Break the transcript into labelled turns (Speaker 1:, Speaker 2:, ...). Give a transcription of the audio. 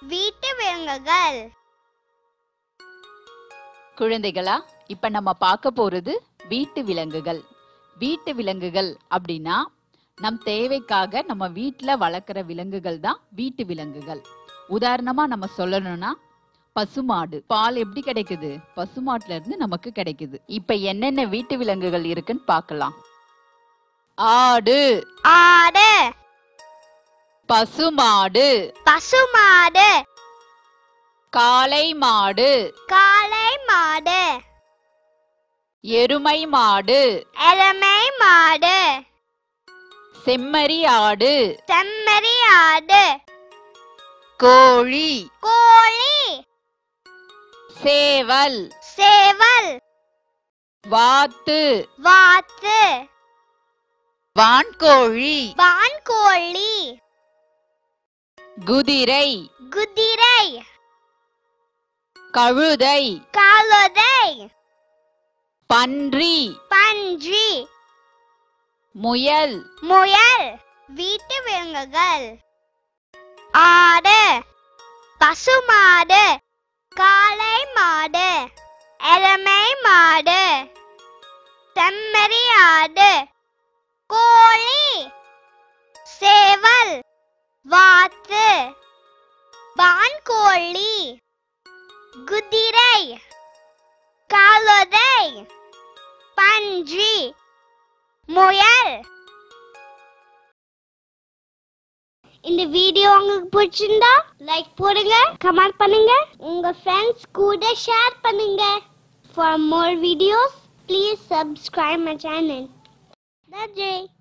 Speaker 1: வீட்டு விலங்குகள்
Speaker 2: குழந்தைகளா இப்ப நம்ம பார்க்க போறது வீட்டு விலங்குகள் வீட்டு விலங்குகள் அப்படின்னா நம் தேவைக்காக நம்ம வீட்ல வளர்க்குற விலங்குகள் தான் வீட்டு விலங்குகள் உதாரணமா நம்ம சொல்லணும்னா பசுமாடு பால் எப்படி கிடைக்குது பசுமாட்டுல இருந்து நமக்கு கிடைக்குது இப்ப என்னென்ன வீட்டு விலங்குகள் இருக்குன்னு பார்க்கலாம் ஆடு
Speaker 1: ஆடு
Speaker 2: பசுமாடு
Speaker 1: பசுமாடு
Speaker 2: காளை மாடு
Speaker 1: காளை மாடு
Speaker 2: எருமை மாடு
Speaker 1: எருமை மாடு
Speaker 2: செம்மறி ஆடு
Speaker 1: செம்மறி ஆடு
Speaker 2: கோழி
Speaker 1: கோழி
Speaker 2: சேவல்
Speaker 1: சேவல்
Speaker 2: வாத்து
Speaker 1: வாத்து
Speaker 2: வான்கோழி
Speaker 1: வான்கோழி
Speaker 2: குதிரை
Speaker 1: குதிரை
Speaker 2: கழுதை
Speaker 1: கழுதை
Speaker 2: பன்றி
Speaker 1: பன்றி
Speaker 2: முயல்
Speaker 1: முயல் வீட்டு விலங்குகள் ஆடு பசுமாடு காளை மாடு எருமை மாடு செம்மறி ஆடு கோழி சேவல் வாத்து வான்கோழி குதிரை கழுதை பன்றி முயல் இந்த வீடியோ உங்களுக்கு பிடிச்சிருந்தா லைக் போடுங்க கமெண்ட் பண்ணுங்க உங்க ஃப்ரெண்ட்ஸ் கூட ஷேர் பண்ணுங்க for more videos please subscribe my channel நன்றி